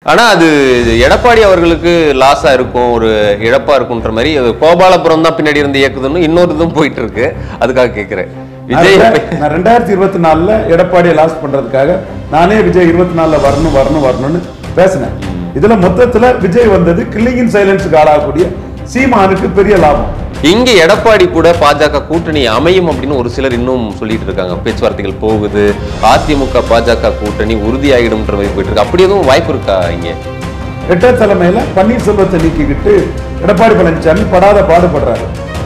ஆனா அது எடப்பாடி அவர்களுக்கு லாஸா இருக்கும் ஒரு இழப்பா இருக்கும்ன்ற மாதிரி அது கோபாலபுரம் தான் பின்னாடி இருந்து இயக்குதுன்னு இன்னொரு இதுவும் போயிட்டு இருக்கு அதுக்காக கேக்குறேன் விஜய் நான் நான் ரெண்டாயிரத்தி இருபத்தி நாலுல எடப்பாடியை லாஸ் பண்றதுக்காக நானே விஜய் இருபத்தி நாலுல வரணும் வரணும் வரணும்னு பேசினேன் இதுல மொத்தத்துல விஜய் வந்தது கில்லிங்கின் சைலன்ஸுக்கு ஆளாகக்கூடிய சீமானுக்கு பெரிய லாபம் இங்க எடப்பாடி கூட பாஜக கூட்டணி அமையும் அப்படின்னு ஒரு சிலர் இன்னும் சொல்லிட்டு இருக்காங்க பேச்சுவார்த்தைகள் போகுது அதிமுக பாஜக கூட்டணி உறுதியாகிடும்ன்ற மாதிரி போயிட்டு இருக்கு அப்படி எதுவும் வாய்ப்பு இருக்கா இங்க ரெட்டை தலைமையில பன்னீர்செல்வத்தை நீக்கிக்கிட்டு எடப்பாடி பழனிசாமி படாத பாடுபடுறாரு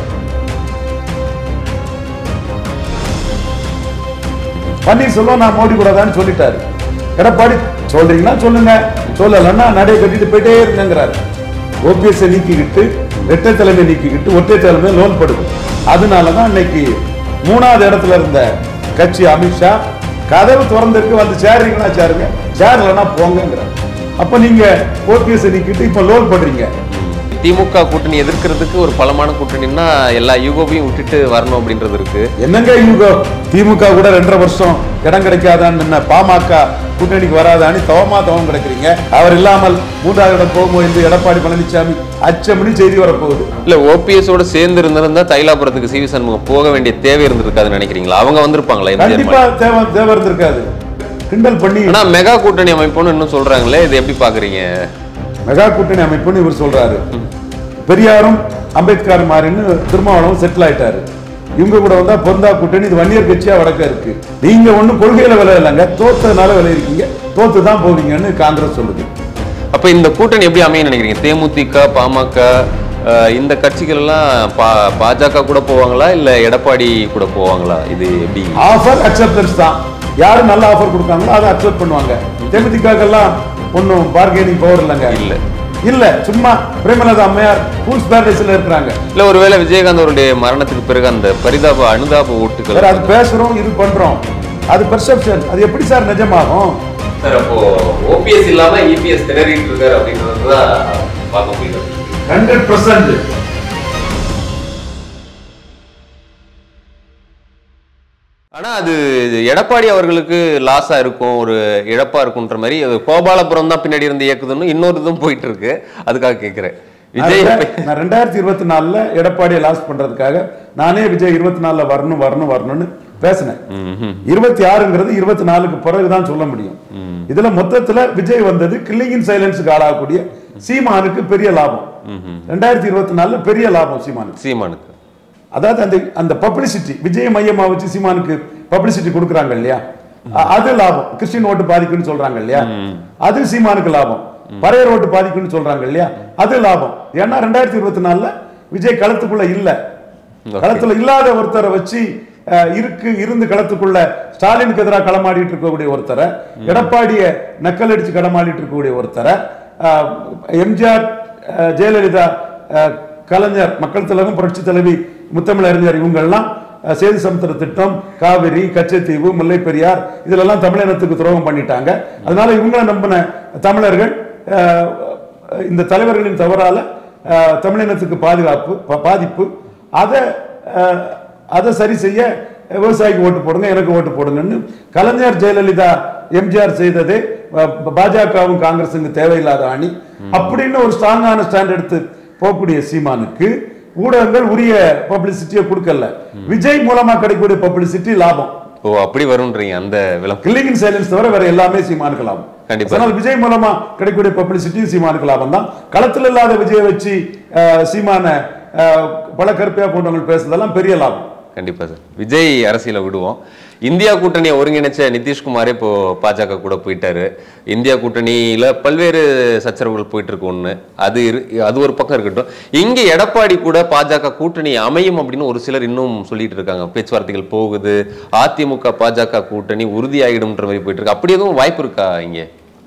பன்னீர்செல்வம் நான் மோடி கூட தான் சொல்லிட்டாரு எடப்பாடி சொல்றீங்கன்னா சொல்லுங்க சொல்லலைன்னா நடை கட்டிட்டு போயிட்டே இருங்கிறாரு ஓபிஎஸ் நீக்கிக்கிட்டு ரெட்டை தலைமை நீக்கிக்கிட்டு ஒற்றை தலைமை லோன் படுது அதனாலதான் இன்னைக்கு மூணாவது இடத்துல இருந்த கட்சி அமித்ஷா கதவு திறந்திருக்கு வந்து சேருங்கன்னா சேருங்க சேரலன்னா போங்கிறார் அப்ப நீங்க ஓபிஎஸ் நீக்கிட்டு இப்ப லோன் பண்றீங்க திமுக கூட்டணி எதிர்க்கிறதுக்கு ஒரு பலமான கூட்டணின்னா எல்லா யூகோவையும் விட்டுட்டு வரணும் அப்படின்றது இருக்கு என்னங்க இவங்க திமுக கூட ரெண்டரை வருஷம் இடம் கிடைக்காதான்னு என்ன பாமக கூட்டணிக்கு வராதான்னு தவமா தவம் கிடைக்கிறீங்க அவர் இல்லாமல் மூன்றாவது இடம் போகும்போது என்று எடப்பாடி பழனிசாமி அச்சமணி செய்தி வரப்போகுது இல்ல ஓபிஎஸ் ஓட சேர்ந்து இருந்திருந்தா தைலாபுரத்துக்கு சிவி சண்முகம் போக வேண்டிய தேவை இருந்திருக்காதுன்னு நினைக்கிறீங்களா அவங்க வந்திருப்பாங்களா எம்ஜிஆர் கண்டிப்பா தேவை தேவை இருந்திருக்காது கிண்டல் பண்ணி ஆனா மெகா கூட்டணி அமைப்புன்னு இன்னும் சொல்றாங்களே இது எப்படி பாக்குறீங்க மெகா கூட்டணி அமைப்புன்னு இவர் சொல்றாரு பெரியாரும் அம்பேத்கர் மாறின்னு திருமாவளவும் செட்டில் ஆயிட்டாரு இவங்க கூட வந்தா பொருந்தா கூட்டணி இது வன்னியர் கட்சியா வடக்க இருக்கு நீங்க ஒண்ணும் கொள்கையில விலை இல்லைங்க தோத்ததுனால விலை இருக்கீங்க தோத்து தான் போவீங்கன்னு காங்கிரஸ் சொல்லுது அப்ப இந்த கூட்டணி எப்படி அமையும் நினைக்கிறீங்க தேமுதிக பாமக அஹ், இந்த கட்சிகள் எல்லாம் பா- பாஜக கூட போவாங்களா இல்ல எடப்பாடி கூட போவாங்களா இது எப்படி ஆஃபர் அக்செப்டன்ஸ் தான் யாரு நல்ல ஆஃபர் கொடுக்காங்களோ அதை அக்செப்ட் பண்ணுவாங்க தேமுதிகெல்லாம் ஒன்றும் பார்கெனிங் பவர் இல்லைங்க இல்ல. இல்ல சும்மா பிரேமலதா அம்மையார் ஃபுல்ஸ் பேரடைஸ்ல இருக்கிறாங்க இல்ல ஒருவேளை விஜயகாந்த் அவருடைய மரணத்துக்கு பிறகு அந்த பரிதாப அனுதாப சார் ஓட்டுகள் அது பேசுறோம் இது பண்றோம் அது பெர்செப்ஷன் அது எப்படி சார் நிஜமாகும் சார் அப்போ ஓபிஎஸ் இல்லாம இபிஎஸ் திணறிட்டு இருக்காரு அப்படின்றது தான் பார்க்க முடியும் ஹண்ட்ரட் பர்சன்ட் ஆனா அது எடப்பாடி அவர்களுக்கு லாஸா இருக்கும் ஒரு இழப்பா இருக்கும்ன்ற மாதிரி அது கோபாலபுரம் தான் பின்னாடி இருந்து இயக்குதுன்னு இன்னொரு இதுவும் போயிட்டு இருக்கு அதுக்காக கேக்குறேன் விஜய் எப்ப- நான் ரெண்டாயிரத்தி இருபத்தி நாலுல எடப்பாடியை லாஸ் பண்றதுக்காக நானே விஜய் இருபத்தி நாலுல வரணும் வரணும் வரணும்னு பேசினேன் ம்ஹும். இருபத்தி ஆறுங்கிறது இருபத்தி நாலுக்கு பிறகுதான் சொல்ல முடியும் இதுல மொத்தத்துல விஜய் வந்தது கில்லிங்கின் சைலன்ஸுக்கு ஆளாகக்கூடிய சீமானுக்கு பெரிய லாபம் ரெண்டாயிரத்தி இருபத்தி நாலுல பெரிய லாபம் சீமானுக்கு சீமானுக்கு அதாவது அந்த அந்த பப்ளிசிட்டி விஜய் மையமா வச்சு சீமானுக்கு பப்ளிசிட்டி கொடுக்குறாங்க இல்லையா அ- அது லாபம் கிறிஸ்டின் ஓட்டு பாதிக்குன்னு சொல்றாங்க இல்லையா அது சீமானுக்கு லாபம் பறையர் ஓட்டு பாதிக்குன்னு சொல்றாங்க இல்லையா அது லாபம் ஏன்னா ரெண்டாயிரத்தி இருபத்தி நாலுல விஜய் களத்துக்குள்ள இல்ல களத்துல இல்லாத ஒருத்தரை வச்சு அஹ், இருக்கு இருந்து களத்துக்குள்ள ஸ்டாலினுக்கு எதிராக களமாடிட்டு இருக்கக்கூடிய ஒருத்தரை எடப்பாடிய நக்கல் அடிச்சு களமாடிட்டு இருக்கக்கூடிய ஒருத்தரை அஹ், எம்ஜிஆர் அஹ், ஜெயலலிதா அஹ், கலைஞர் மக்கள் தலைவர் புரட்சி தலைவி முத்தமிழறிஞர் இவங்கெல்லாம் அஹ், சேது சமுத்திர திட்டம் காவிரி கச்சத்தீவு முல்லை பெரியார் இதிலெல்லாம் தமிழினத்துக்கு துரோகம் பண்ணிட்டாங்க அதனால இவங்களை நம்பின தமிழர்கள் அஹ், இந்த தலைவர்களின் தவறால அஹ், தமிழினத்துக்கு பாதுகாப்பு ப- பாதிப்பு அதை அஹ், அதை சரி செய்ய விவசாயிக்கு ஓட்டு போடுங்க எனக்கு ஓட்டு போடுங்கன்னு கலைஞர் ஜெயலலிதா எம்ஜிஆர் செய்ததே அஹ், பாஜகவும் காங்கிரஸுக்கு தேவையில்லாத அணி அப்படின்னு ஒரு ஸ்ட்ராங்கான ஸ்டாண்ட் எடுத்து போகக்கூடிய சீமானுக்கு ஊடகங்கள் உரிய பப்ளிசிட்டியை கொடுக்கல விஜய் மூலமா கிடைக்கக்கூடிய பப்ளிசிட்டி லாபம் ஓ அப்படி வரும்ன்றீங்க அந்த விளம்பரம் கில்லிங் சைலன்ஸ் தவிர வேற எல்லாமே சீமானுக்கு லாபம் கண்டிப்பா. அதனால் விஜய் மூலமா கிடைக்கக்கூடிய பப்ளிசிட்டி சீமானுக்கு லாபம் தான் களத்தில் இல்லாத விஜயை வச்சு அஹ், சீமான அஹ், பல கருப்பையா போன்றவங்க பேசுறதெல்லாம் பெரிய லாபம் கண்டிப்பா சார் விஜய் அரசியலை விடுவோம் இந்தியா கூட்டணியை ஒருங்கிணைச்ச நிதிஷ்குமாரே இப்போ பாஜக கூட போயிட்டாரு இந்தியா கூட்டணியில பல்வேறு சச்சரவுகள் போயிட்டு இருக்கு ஒண்ணு அது இரு- அது ஒரு பக்கம் இருக்கட்டும் இங்க எடப்பாடி கூட பாஜக கூட்டணி அமையும் அப்படின்னு ஒரு சிலர் இன்னும் சொல்லிட்டு இருக்காங்க பேச்சுவார்த்தைகள் போகுது அதிமுக பாஜக கூட்டணி உறுதியாகிடும்ன்ற மாதிரி போயிட்டு இருக்கு அப்படி எதுவும் வாய்ப்பு இருக்கா இங்க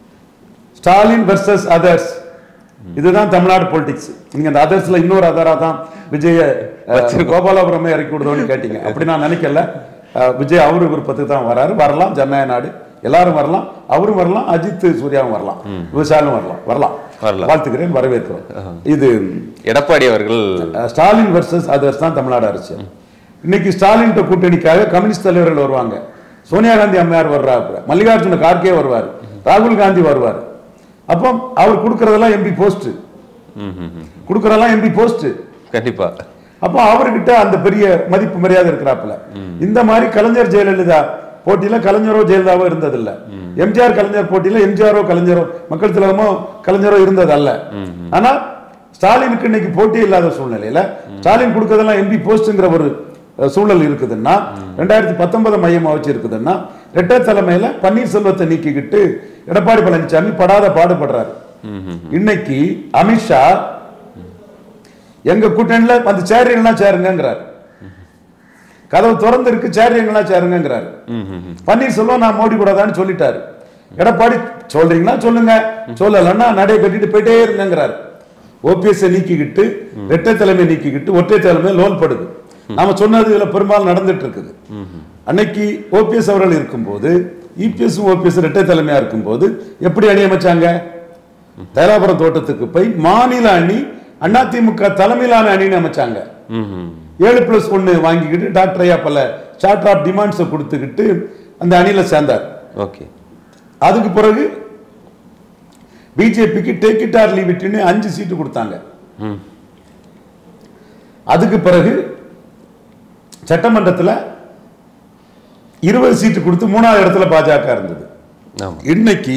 ஸ்டாலின் வெர்சஸ் அதர்ஸ் இதுதான் தமிழ்நாடு பொலிட்டிக்ஸ் நீங்க அந்த அதர்ஸ்ல இன்னொரு அதரா தான் விஜய அஹ், கோபாலபுரமே இறக்கி விடுதோன்னு கேட்டீங்க அப்படி நான் நினைக்கல அஹ், விஜய் அவரு விருப்பத்துக்கு தான் வராரு வரலாம் ஜனநாயக நாடு எல்லாரும் வரலாம் அவரும் வரலாம் அஜித் சூர்யாவும் வரலாம் விவசாயம் வரலாம் வரலாம் வரலாம். வாழ்த்துக்கிறேன் வரவேற்கிறோம் இது எடப்பாடி அவர்கள் அஹ், ஸ்டாலின் வெர்சஸ் அதர்ஸ் தான் தமிழ்நாடு அரசியல் இன்னைக்கு ஸ்டாலின் கூட்டணிக்காக கம்யூனிஸ்ட் தலைவர்கள் வருவாங்க சோனியா காந்தி அம்மையார் வர்றாங்க மல்லிகார்ஜுன கார்கே வருவார் ராகுல் காந்தி வருவார் அப்போ அவர் கொடுக்கறதெல்லாம் எம்பி போஸ்ட் ம், ம், ம். கொடுக்கறதெல்லாம் எம்பி போஸ்ட் கண்டிப்பா அப்போ அவர்கிட்ட அந்த பெரிய மதிப்பு மரியாதை இருக்கிறாப்புல இந்த மாதிரி கலைஞர் ஜெயலலிதா போட்டியில கலைஞரோ ஜெயலலிதாவோ இருந்ததில்ல எம்ஜிஆர் கலைஞர் போட்டியில எம்ஜிஆரோ கலைஞரோ மக்கள் திலகமோ கலைஞரோ இருந்ததல்ல ஆனா ஸ்டாலினுக்கு இன்னைக்கு போட்டி இல்லாத சூழ்நிலையில ஸ்டாலின் கொடுக்கறதெல்லாம் எம்பி போஸ்ட்ங்கிற ஒரு அஹ், சூழல் இருக்குதுன்னா ரெண்டாயிரத்தி பத்தொன்பது மையமா வச்சு இருக்குதுன்னா ரெட்டை தலைமையில பன்னீர்செல்வத்தை நீக்கிக்கிட்டு எடப்பாடி பழனிசாமி படாத பாடுபடுறாரு ம், ம். இன்னைக்கு அமித்ஷா எங்க கூட்டணியில வந்து சேரியங்களா சேருங்கிறார் கதவு திறந்து இருக்கு சேரியங்களா சேருங்கிறாரு ம், ம், ம். பன்னீர்செல்வம் நான் மோடி கூடாதான்னு சொல்லிட்டாரு எடப்பாடி சொல்றீங்களா சொல்லுங்க சொல்லலைன்னா நடைய கட்டிட்டு போயிட்டே இருங்கிறாரு ஓபிஎஸ் நீக்கிக்கிட்டு இரட்டை தலைமை நீக்கிக்கிட்டு ஒற்றை தலைமை லோன் படுது நாம சொன்னது இதுல பெரும்பாலும் நடந்துட்டு இருக்குது அன்னைக்கு ஓபிஎஸ் அவர்கள் இருக்கும்போது இபிஎஸ் ஓபிஎஸ் இரட்டை தலைமையா இருக்கும்போது எப்படி அணி அமைச்சாங்க தைலாபுரம் தோட்டத்துக்கு போய் மாநில அணி அதிமுக தலைமையிலான அணின்னு அமைச்சாங்க ம், ம். ஏழு பிளஸ் ஒன்னு வாங்கிக்கிட்டு டாக்டர் ஐயா பல சார்ட் ஆஃப் டிமாண்ட்ஸை கொடுத்துக்கிட்டு அந்த அணியில சேர்ந்தார் ஓகே அதுக்கு பிறகு பிஜேபிக்கு டேக் இட் ஆர் லீவ் இட்னு அஞ்சு சீட்டு கொடுத்தாங்க ம். அதுக்கு பிறகு சட்டமன்றத்துல இருபது சீட்டு கொடுத்து மூணாவது இடத்துல பாஜக இருந்தது ஆமா இன்னைக்கு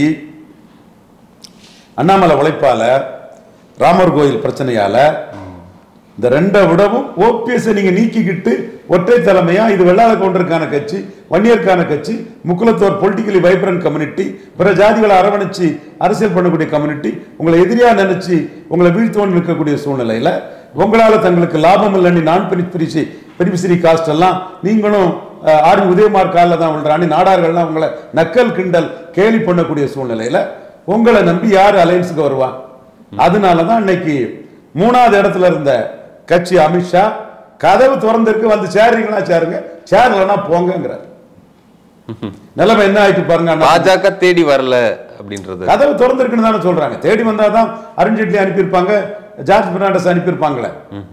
அண்ணாமலை உழைப்பால ராமர் கோயில் பிரச்சனையால இந்த ரெண்டை விடவும் ஓபிஎஸ் நீங்க நீக்கிக்கிட்டு ஒற்றை தலைமையா இது வெள்ளாத கவுண்டருக்கான கட்சி வன்னியருக்கான கட்சி முக்குலத்தோர் பொலிட்டிக்கலி வைப்ரண்ட் கம்யூனிட்டி பிற ஜாதிகளை அரவணைச்சு அரசியல் பண்ணக்கூடிய கம்யூனிட்டி உங்களை எதிரியா நினைச்சு உங்களை வீழ்த்தோன்னு இருக்கக்கூடிய சூழ்நிலையில உங்களால தங்களுக்கு லாபம் இல்லைன்னு நான் பிரிச்சு பெனிஃபிஷரி காஸ்ட் எல்லாம் நீங்களும் அஹ், ஆர் வி உதயகுமார் காலில் தான் விழுறானி நாடார்கள்லாம் உங்களை நக்கல் கிண்டல் கேலி பண்ணக்கூடிய சூழ்நிலையில உங்களை நம்பி யார் அலையன்ஸுக்கு வருவா அதனால தான் இன்னைக்கு மூணாவது இடத்துல இருந்த கட்சி அமித்ஷா கதவு திறந்திருக்கு வந்து சேர்றீங்களா சேருங்க சேரலன்னா போங்கங்கிறார் நிலைமை என்ன ஆயிட்டு பாருங்க அண்ணா. பாஜக தேடி வரல அப்படின்றது கதவு திறந்திருக்குன்னு தானே சொல்றாங்க தேடி வந்தாதான் அருண்ஜேட்லி அனுப்பியிருப்பாங்க ஜார்ஜ் பெர்னாண்டஸ் அனுப்பியிருப்பாங்களே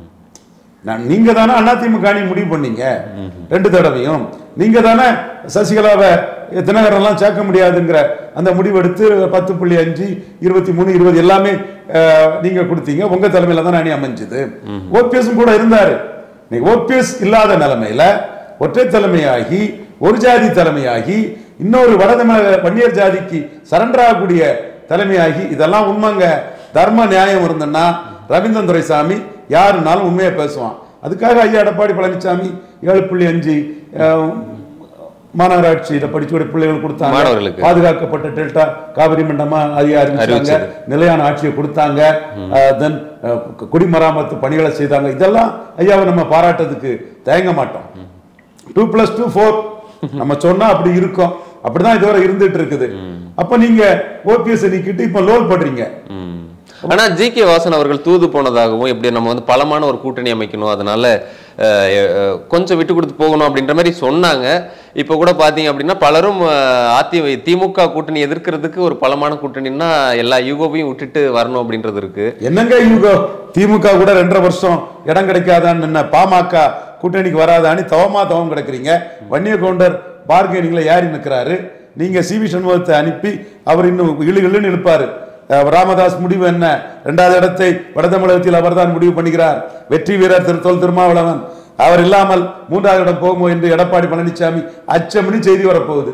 நான் நீங்க தானே அதிமுக அணி முடிவு பண்ணீங்க ரெண்டு தடவையும் நீங்க தானே சசிகலாவை தினகரெல்லாம் சேர்க்க முடியாதுங்கிற அந்த முடிவெடுத்து பத்து புள்ளி அஞ்சு இருபத்தி மூணு இருபது எல்லாமே அஹ், நீங்க கொடுத்தீங்க உங்க தலைமையில தான் அணி அமைஞ்சது ஓபிஎஸ் கூட இருந்தாரு இன்னைக்கு ஓபிஎஸ் இல்லாத நிலைமையில ஒற்றை தலைமையாகி ஒரு ஜாதி தலைமையாகி இன்னொரு வடதமிழக வன்னியர் ஜாதிக்கு சரண்டர் ஆகக்கூடிய தலைமையாகி இதெல்லாம் உண்மைங்க தர்ம நியாயம் இருந்ததுன்னா ரவீந்திரன் துரைசாமி யாருனாலும் உண்மையை பேசுவான் அதுக்காக ஐயா எடப்பாடி பழனிசாமி ஏழு புள்ளி அஞ்சு அஹ், மாநகராட்சியில படிச்சோட பிள்ளைகள் கொடுத்தாங்க மாணவர்களுக்கு. பாதுகாக்கப்பட்ட டெல்டா காவிரி மண்டமா அதிக அறிவிச்சாங்க அறிவிச்சது. நிலையான ஆட்சியை கொடுத்தாங்க தென் குடிமராமத்து பணிகளை செய்தாங்க இதெல்லாம் ஐயாவை நம்ம பாராட்டதுக்கு தயங்க மாட்டோம் டூ பிளஸ் டூ ஃபோர் நம்ம சொன்னா அப்படி இருக்கும் அப்படிதான் இதுவரை இருந்துட்டு இருக்குது அப்ப நீங்க ஓபிஎஸ் நீக்கிட்டு இப்ப லோல் பண்றீங்க ம். ஆனா ஜி கே வாசன் அவர்கள் தூது போனதாகவும் எப்படி நம்ம வந்து பலமான ஒரு கூட்டணி அமைக்கணும் அதனால அஹ், அஹ், கொஞ்சம் விட்டு கொடுத்து போகணும் அப்படின்ற மாதிரி சொன்னாங்க இப்ப கூட பாத்தீங்க அப்படின்னா பலரும் அஹ், அதி திமுக கூட்டணி எதிர்க்கிறதுக்கு ஒரு பலமான கூட்டணின்னா எல்லா யூகோவையும் விட்டுட்டு வரணும் அப்படின்றது இருக்கு என்னங்க இவங்க திமுக கூட ரெண்டரை வருஷம் இடம் கிடைக்காதான்னு நின்ன பாமக கூட்டணிக்கு வராதான்னு தவமா தவம் கிடக்குறீங்க வன்னிய கவுண்டர் பார்கெனிங்ல ஏறி நிற்கிறாரு நீங்க சி வி சண்முகத்தை அனுப்பி அவர் இன்னும் இழு இழுன்னு இழுப்பாரு அஹ் ராமதாஸ் முடிவு என்ன இரண்டாவது இடத்தை வடதமிழகத்தில் அவர்தான் முடிவு பண்ணுகிறார் வெற்றி வீரர் திரு தொல் திருமாவளவன் அவர் இல்லாமல் மூன்றாவது இடம் போகுமோ என்று எடப்பாடி பழனிசாமி அச்சமணி செய்தி வரப்போகுது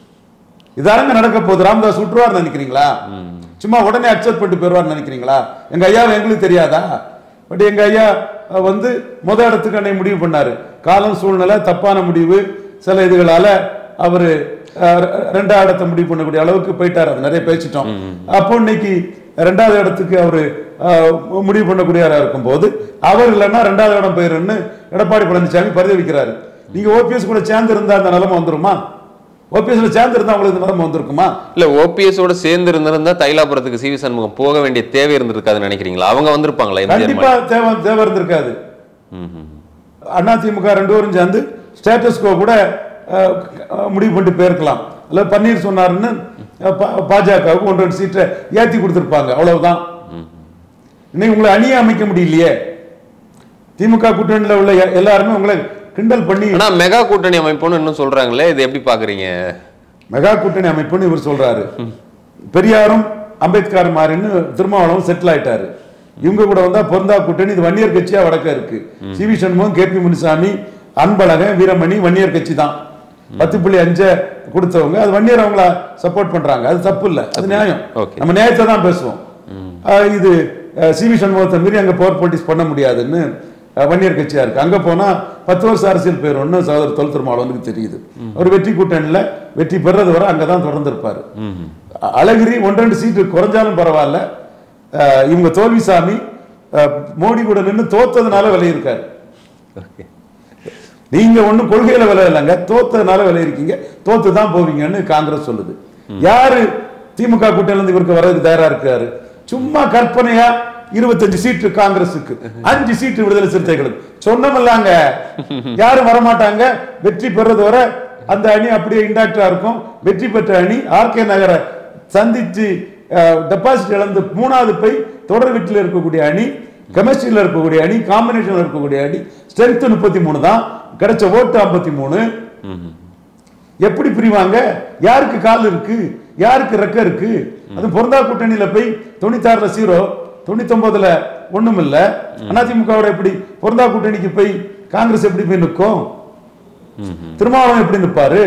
இதானங்க நடக்க போகுது ராமதாஸ் விட்டுருவார் நினைக்கிறீங்களா சும்மா உடனே அக்செப்ட் பண்ணிட்டு போயிடுவார் நினைக்கிறீங்களா எங்க ஐயாவை எங்களுக்கு தெரியாதா பட் எங்க ஐயா அஹ், வந்து முத இடத்துக்கு அன்னை முடிவு பண்ணாரு காலம் சூழ்நிலை தப்பான முடிவு சில இதுகளால அவரு அஹ், ரெ- ரெண்டாவது இடத்தை முடிவு பண்ணக்கூடிய அளவுக்கு போயிட்டார் அது நிறைய பேசிட்டோம் அப்போ இன்னைக்கு ரெண்டாவது இடத்துக்கு அவரு அஹ், முடிவு பண்ணக்கூடியவரா இருக்கும்போது அவர் இல்லைன்னா ரெண்டாவது இடம் போயிருன்னு எடப்பாடி பழனிசாமி பரிதவிக்கிறாரு நீங்க ஓபிஎஸ் கூட சேர்ந்து இருந்தா அந்த நிலைமை வந்துருமா ஓபிஎஸ்ல சேர்ந்து இருந்தா உங்களுக்கு இந்த நிலைமை வந்திருக்குமா இல்ல ஓபிஎஸோட சேர்ந்து இருந்திருந்தா தைலாபுரத்துக்கு சி வி சண்முகம் போக வேண்டிய தேவை இருந்திருக்காதுன்னு நினைக்கிறீங்களா அவங்க வந்திருப்பாங்களா எம்ஜிஆர் கண்டிப்பா தேவை தேவை இருந்திருக்காது ம், ம். அதிமுக ரெண்டு பேரும் சேர்ந்து ஸ்டேட்டஸ் கோ கூட அஹ், அஹ், முடிவு பண்ணிட்டு போயிருக்கலாம் இல்ல பன்னீர் சொன்னாருன்னு அஹ், பா- பாஜகவுக்கு ஒன்று ரெண்டு சீட்டை ஏத்தி கொடுத்திருப்பாங்க அவ்வளவுதான் இன்னைக்கு உங்களை அணியை அமைக்க முடியலையே திமுக கூட்டணியில் உள்ள எ- எல்லாருமே உங்களை கிண்டல் பண்ணி ஆனா மெகா கூட்டணி அமைப்புன்னு இன்னும் சொல்றாங்களே இது எப்படி பாக்குறீங்க மெகா கூட்டணி அமைப்புன்னு இவர் சொல்றாரு பெரியாரும் அம்பேத்கர் மாறின்னு திருமாவளவன் செட்டில் ஆயிட்டாரு இவங்க கூட வந்தா பொருந்தா கூட்டணி இது வன்னியர் கட்சியா வடக்க இருக்கு C V Shanmugam K P Munusamy Anbazhagan Veeramani Vanniyar கட்சி தான் பத்து புள்ளி அஞ்ச கொடுத்தவங்க அது வன்னியர் அவங்கள சப்போர்ட் பண்றாங்க அது தப்பு இல்ல அது நியாயம் Okay. நம்ம நியாயத்தை தான் பேசுவோம் ஆஹ் இது சி வி சண்முகத்தை மீறி அங்க பவர் பாலிட்டிக்ஸ் பண்ண முடியாதுன்னு அஹ், வன்னியர் கட்சியா இருக்கு அங்க போனா பத்து வருஷம் அரசியல் பேர் ஒண்ணு சகோதரர் தொல் திருமாவளவனுக்கு தெரியுது அவர் வெற்றி கூட்டணியில வெற்றி பெறது வரை அங்கதான் தொடர்ந்து இருப்பாரு அ- அழகிரி ஒன்று ரெண்டு சீட்டு குறைஞ்சாலும் பரவாயில்ல அஹ், இவங்க தோல்விசாமி அஹ், மோடி கூட நின்னு தோத்ததுனால விலை இருக்காரு ஓகே நீங்க ஒண்ணும் கொள்கையில விலை இல்லைங்க தோத்ததுனால விலை இருக்கீங்க தோத்து தான் போவீங்கன்னு காங்கிரஸ் சொல்லுது யாரு திமுக கூட்டணியில இருந்து இவருக்கு வர்றதுக்கு தயாரா இருக்காரு சும்மா கற்பனையா இருபத்தஞ்சு சீட்டு காங்கிரஸுக்கு அஞ்சு சீட்டு விடுதலை சிறுத்தைகளுக்கு சொன்னமில்லாங்க யாரும் வரமாட்டாங்க வெற்றி பெறது வரை அந்த அணி அப்படியே இண்டாக்டா இருக்கும் வெற்றி பெற்ற அணி ஆர்கே நகரை சந்திச்சு டெபாசிட் இழந்து மூணாவது போய் தொடர் வீட்டில் இருக்கக்கூடிய அணி கெமிஸ்ட்ரியில் இருக்கக்கூடிய அணி காம்பினேஷன்ல இருக்கக்கூடிய அணி ஸ்ட்ரென்த் முப்பத்தி மூணு தான் கிடைச்ச ஓட்டு ஐம்பத்தி மூணு எப்படி பிரிவாங்க யாருக்கு கால் இருக்கு யாருக்கு ரெக்க இருக்கு அது பொருந்தா கூட்டணியில போய் தொண்ணூத்தாறுல ஜீரோ தொண்ணூத்தொன்பதுல ஒண்ணும் இல்ல அதிமுகவோட எப்படி பொருந்தா கூட்டணிக்கு போய் காங்கிரஸ் எப்படி போய் நிற்கும் திருமாவளவன் எப்படி நிற்பாரு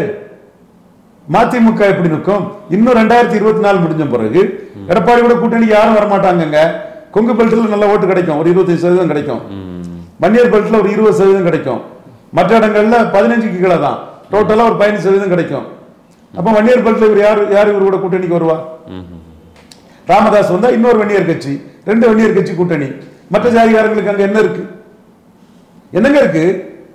மதிமுக எப்படி நிற்கும் இன்னும் ரெண்டாயிரத்தி இருபத்தி நாலு முடிஞ்ச பிறகு எடப்பாடி கூட கூட்டணிக்கு யாரும் வரமாட்டாங்கங்க கொங்கு பெல்ட்ல நல்ல ஓட்டு கிடைக்கும் ஒரு இருபத்தஞ்சு சதவீதம் கிடைக்கும் வன்னியர் பெல்ட்ல ஒரு இருபது சதவீதம் கிடைக்கும் மற்ற இடங்கள்ல பதினஞ்சுக்கு கீழே தான் டோட்டலா ஒரு பதினஞ்சு சதவீதம் கிடைக்கும் அப்ப வன்னியர் பெல்ட்ல இவர் யார் யார் இவர் கூட கூட்டணிக்கு வருவா ராமதாஸ் வந்தா இன்னொரு வன்னியர் கட்சி ரெண்டு வன்னியர் கட்சி கூட்டணி மற்ற ஜாதிகாரங்களுக்கு அங்க என்ன இருக்கு என்னங்க இருக்கு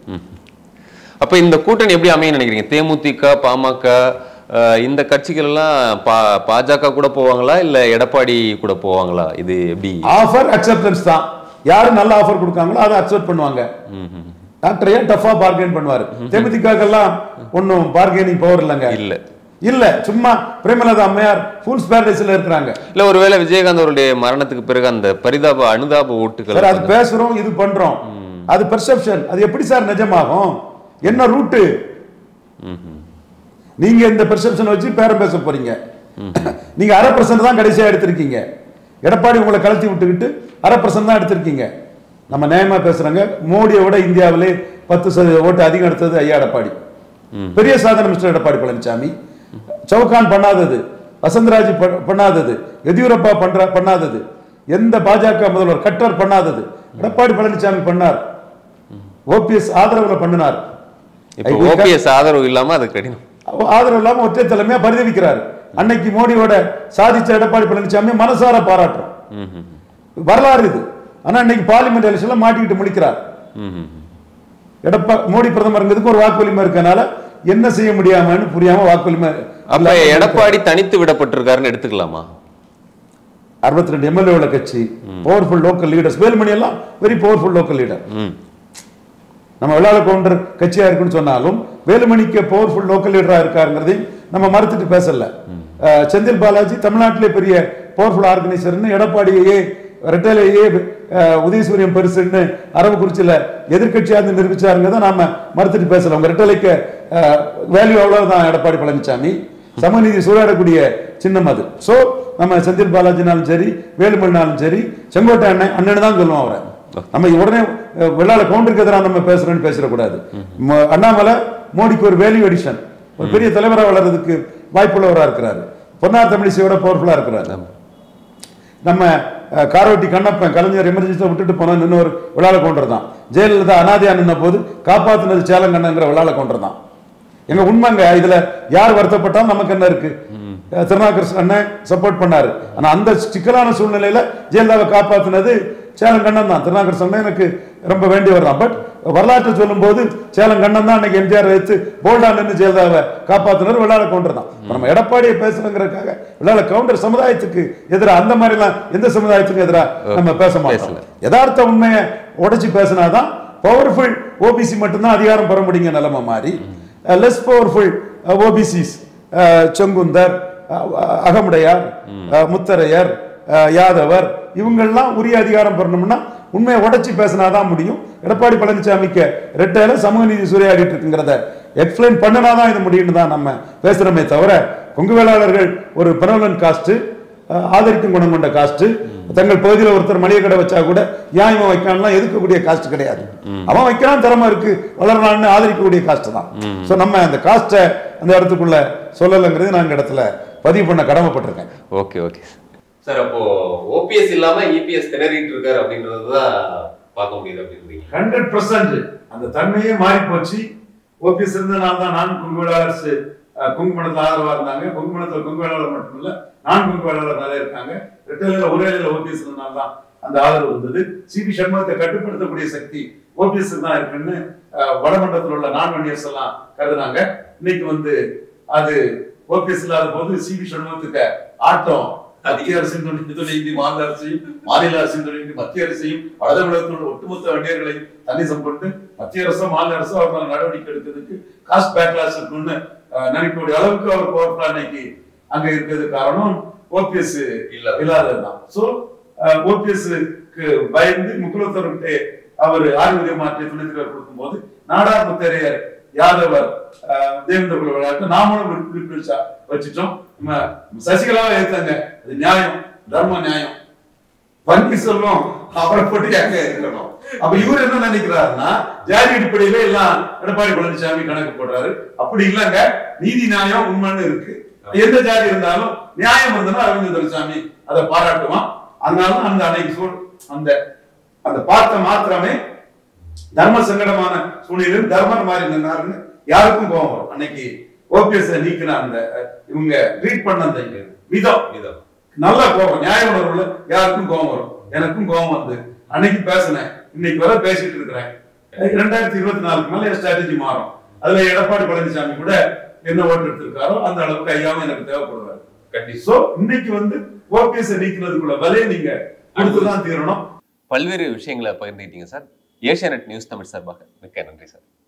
அப்ப இந்த கூட்டணி எப்படி அமையும் நினைக்கிறீங்க தேமுதிக பாமக அஹ், இந்த கட்சிகள் எல்லாம் பா பாஜக கூட போவாங்களா இல்ல எடப்பாடி கூட போவாங்களா இது எப்படி ஆஃபர் அக்செப்டன்ஸ் தான் யாரு நல்ல ஆஃபர் கொடுக்காங்களோ அதை அக்செப்ட் பண்ணுவாங்க டாக்டர் ஏன் டஃபா பார்கெயின் பண்ணுவாரு தேமுதிகெல்லாம் ஒன்றும் பார்கெனிங் பவர் இல்லைங்க இல்ல இல்ல சும்மா பிரேமலதா அம்மையார் ஃபுல்ஸ் பேரடைஸ்ல இருக்கிறாங்க இல்ல ஒருவேளை விஜயகாந்த் அவருடைய மரணத்துக்கு பிறகு அந்த பரிதாப அனுதாப ஓட்டுகள் சார் அது பேசுறோம் இது பண்றோம் அது பெர்செப்ஷன் அது எப்படி சார் நிஜமாகும் என்ன ரூட்டு நீங்க இந்த பெர்செப்ஷன் வச்சு பேரம் பேச போறீங்க நீங்க அரை பர்சன்ட் தான் கடைசியா எடுத்திருக்கீங்க எடப்பாடி உங்களை கழட்டி விட்டுக்கிட்டு அரை பர்சன்ட் தான் எடுத்திருக்கீங்க நம்ம நியாயமா பேசுறாங்க மோடியை விட இந்தியாவிலே பத்து சதவீத ஓட்டு அதிகம் எடுத்தது ஐயா எடப்பாடி பெரிய சாதனை மிஸ்டர் எடப்பாடி பழனிசாமி சவுகான் பண்ணாதது வசந்தராஜ் ப- பண்ணாதது எதியூரப்பா பண்ற பண்ணாதது எந்த பாஜக முதல்வர் கட்டர் பண்ணாதது எடப்பாடி பழனிசாமி பண்ணார் ஓபிஎஸ் ஆதரவுல பண்ணினார் இப்போ ஓபிஎஸ் ஆதரவு இல்லாம அது கடினம் ஆதரவு இல்லாம ஒற்றை தலைமையா பரிதவிக்கிறார் அன்னைக்கு மோடியோட சாதிச்ச எடப்பாடி பழனிசாமி மனசார பாராட்டுறோம் ம், ம், வரலாறு இது ஆனா இன்னைக்கு பார்லிமெண்ட் எலெக்ஷன்ல மாட்டிக்கிட்டு முடிக்கிறார் ம், ம். எடப்பா மோடி பிரதமருங்கிறதுக்கு ஒரு வாக்குரிமை இருக்கனால என்ன செய்ய முடியாமன்னு புரியாம வாக்குரிமை அப்ப எடப்பாடி தனித்து விடப்பட்டிருக்காருன்னு எடுத்துக்கலாமா அறுபத்தி ரெண்டு எம்எல்ஏ உள்ள கட்சி பவர்ஃபுல் லோக்கல் லீடர்ஸ் வேலுமணி எல்லாம் வெரி பவர்ஃபுல் லோக்கல் லீடர் ம் நம்ம வெள்ளாள கவுண்டர் கட்சியா இருக்குன்னு சொன்னாலும் வேலுமணிக்கு பவர்ஃபுல் லோக்கல் லீடரா இருக்காருங்கிறதையும் நம்ம மறுத்துட்டு பேசல அஹ், செந்தில் பாலாஜி தமிழ்நாட்டிலே பெரிய பவர்ஃபுல் ஆர்கனைசர்னு எடப்பாடியையே ரெட்டலையே அஹ், உதயசூரியன் பெருசுன்னு அரவக்குறிச்சியில எதிர்க்கட்சியா இருந்து நிரூபிச்சாருங்கிறத நாம மறுத்துட்டு பேசல உங்க ரெட்டலைக்கு வேல்யூ அவ்வளவுதான் எடப்பாடி பழனிசாமி சமநீதி சூறாடக்கூடிய சின்னம் அது சோ நம்ம செந்தில் பாலாஜினாலும் சரி வேலுமணினாலும் சரி செங்கோட்டை அண்ணன் அண்ணன் தான் சொல்லுவோம் அவரை நம்ம உடனே அஹ், வெள்ளாள கவுண்டருக்கு எதிராக நம்ம பேசுறோம்னு பேசிடக்கூடாது ம- அண்ணாமலை மோடிக்கு ஒரு வேல்யூ எடிஷன் ஒரு பெரிய தலைவரா வளர்றதுக்கு வாய்ப்புள்ளவரா இருக்கிறாரு பொன்னார் தமிழிசையோட பவர்ஃபுல்லா இருக்கிறாரு நம்ம அஹ், காரோட்டி கண்ணப்பன் கலைஞர் எமர்ஜென்சியில் விட்டுட்டு போன இன்னொரு விழால கவுண்டர் தான் ஜெயலலிதா அனாதையா நின்ன போது காப்பாத்துனது சேலங்கண்ணங்கிற விழால கவுண்டர் தான் எங்க உண்மைங்க இதுல யார் வருத்தப்பட்டாலும் நமக்கு என்ன இருக்கு அஹ், திருநாவுக்கரசு அண்ணன் சப்போர்ட் பண்ணாரு ஆனா அந்த சிக்கலான சூழ்நிலையில ஜெயலலிதாவை காப்பாத்துனது சேலங்கண்ணன் தான் திருநாவுக்கரசு அண்ணன் எனக்கு ரொம்ப வேண்டியவர் தான் பட் வரலாற்றை சொல்லும்போது சேலங்கண்ணன் தான் அன்னைக்கு எம்ஜிஆர் வைத்து போல்டா நின்று ஜெயலலிதாவை காப்பாத்துனர் விழால கவுண்டர் தான் இப்ப நம்ம எடப்பாடியை பேசுறங்கிறதுக்காக விழால கவுண்டர் சமுதாயத்துக்கு எதிராக அந்த மாதிரி எல்லாம் எந்த சமுதாயத்துக்கும் எதிராக நம்ம பேச மாட்டோம் பேசல. யதார்த்த உண்மையை உடைச்சு பேசினாதான் பவர்ஃபுல் ஓபிசி மட்டும்தான் அதிகாரம் பெற முடியுங்க நிலைமை மாறி லெஸ் பவர்ஃபுல் ஓபிசிஸ் செங்குந்தர் அஹ், அகமுடையார் அஹ், முத்தரையர் அஹ், யாதவர் இவங்கெல்லாம் உரிய அதிகாரம் பெறணும்னா உண்மையை உடைச்சு பேசினாதான் முடியும் எடப்பாடி பழனிசாமிக்கு ரெட்டையில சமூக நீதி சூறையாடிட்டு இருக்குங்கிறத எக்ஸ்பிளைன் பண்ணினாதான் இது முடியும்னு தான் நம்ம பேசுறோமே தவிர கொங்கு வேளாளர்கள் ஒரு பெனவலன் காஸ்ட் அஹ், ஆதரிக்கும் குணம் கொண்ட காஸ்ட் தங்கள் பகுதியில் ஒருத்தர் மளிகை கடை வச்சா கூட ஏன் இவன் வைக்கான்லாம் எதுக்கக்கூடிய காஸ்ட் கிடையாது அவன் வைக்கிறான் திறமை இருக்கு வளரலான்னு ஆதரிக்கக்கூடிய காஸ்ட் தான் ஸோ நம்ம அந்த காஸ்ட்டை அந்த இடத்துக்குள்ள சொல்லலைங்கிறது நான் இந்த இடத்துல பதிவு பண்ண கடமைப்பட்டிருக்கேன் ஓகே ஓகே சார் அப்போ ஓபிஎஸ் இல்லாம இபிஎஸ் திணறிட்டு இருக்காரு அப்படின்றது தான் பார்க்க முடியுது அப்படின்றீங்க ஹண்ட்ரட் பர்சன்ட் அந்த தன்மையே மாறி போச்சு ஓபிஎஸ் இருந்தனால தான் நான் குங்கு வேளாளர் குங்குமணத்தில் ஆதரவா இருந்தாங்க குங்குமணத்தில் குங்கு வேளாளர் மட்டும் இல்ல நான் குங்கு வேளாளர் நிறைய இருக்காங்க ரெட்டையில ஒரே இலையில ஓபிஎஸ் இருந்தனால தான் அந்த ஆதரவு இருந்தது சிபி சண்முகத்தை கட்டுப்படுத்தக்கூடிய சக்தி ஓபிஎஸ் தான் இருக்குன்னு அஹ், வடமண்டலத்தில் உள்ள நான் வன்னியர்ஸ் எல்லாம் கருதுனாங்க இன்னைக்கு வந்து அது ஓபிஎஸ் இல்லாத போது சிபி சண்முகத்துக்கு ஆட்டம் மத்திய அரசின் துணை துணைந்து மாநில அரசையும் மாநில அரசின் துணைந்து மத்திய அரசையும் வடதமிழகத்தில் உள்ள ஒட்டுமொத்த வண்டியர்களையும் தன்னிசம் கொண்டு மத்திய அரசும் மாநில அரசும் அவர் மேல நடவடிக்கை எடுக்கிறதுக்கு காஸ்ட் பேக்லாஸ் இருக்குன்னு அஹ், நினைக்கக்கூடிய அளவுக்கு அவர் பவர்ஃபுல்லா இன்னைக்கு அங்க இருக்கிறது காரணம் ஓபிஎஸ் இல்லாத. இல்லாததுதான் சோ ஓபிஎஸ்க்கு பயந்து முக்குலத்தவர்கிட்ட அவர் ஆயுர்வேத மாற்றிய துணைத் தலைவர் கொடுக்கும்போது நாடார் முத்தரையர் யாதவர் அஹ், தேவேந்திர குல விளையாட்டு நாமளும் விருப்ப- விருப்ப வச்சுட்டோம் நம்ம சசிகலாவை ஏத்தாங்க அது நியாயம் தர்ம நியாயம் பன்னீர்செல்வம் அவரை போட்டியாக இருக்கணும் அப்ப இவர் என்ன நினைக்கிறாருன்னா ஜாதி அடிப்படையில எல்லாம் எடப்பாடி பழனிசாமி கணக்கு போடுறாரு அப்படி இல்லங்க நீதி நியாயம் உண்மைன்னு இருக்கு எந்த ஜாதி இருந்தாலும் நியாயம் இருந்ததுன்னா அரவிந்த் துரைசாமி அதை பாராட்டுவான் அதனால அந்த அன்னைக்கு சூழ் அந்த அந்த பார்த்த மாத்திரமே தர்ம சங்கடமான சூழ்நிலையில் தர்மர் மாறி நின்னாருன்னு யாருக்கும் கோபம் வரும் அன்னைக்கு ஓபிஎஸ் நீக்கின அந்த அஹ், இவங்க ட்ரீட் பண்ண அந்த விதம் இதான் நல்ல கோபம் நியாய உணர்வுல யாருக்கும் கோபம் வரும் எனக்கும் கோபம் வந்து அன்னைக்கு பேசினேன் இன்னைக்கு வரை பேசிட்டு இருக்கிறேன் ரெண்டாயிரத்தி இருபத்தி நாலுக்கு மேல என் ஸ்ட்ராட்டஜி மாறும் அதுல எடப்பாடி பழனிசாமி கூட என்ன ஓட்டு எடுத்திருக்காரோ அந்த அளவுக்கு ஐயாவும் எனக்கு தேவைப்படுவாரு கண்டிப்பா சோ இன்னைக்கு வந்து ஓபிஎஸ் நீக்கிறதுக்குள்ள விலையை நீங்க கொடுத்துதான் தீரணும் பல்வேறு விஷயங்களை பகிர்ந்துக்கிட்டீங்க சார் ஏஷியா நியூஸ் தமிழ் சார்பாக மிக்க நன்றி சார்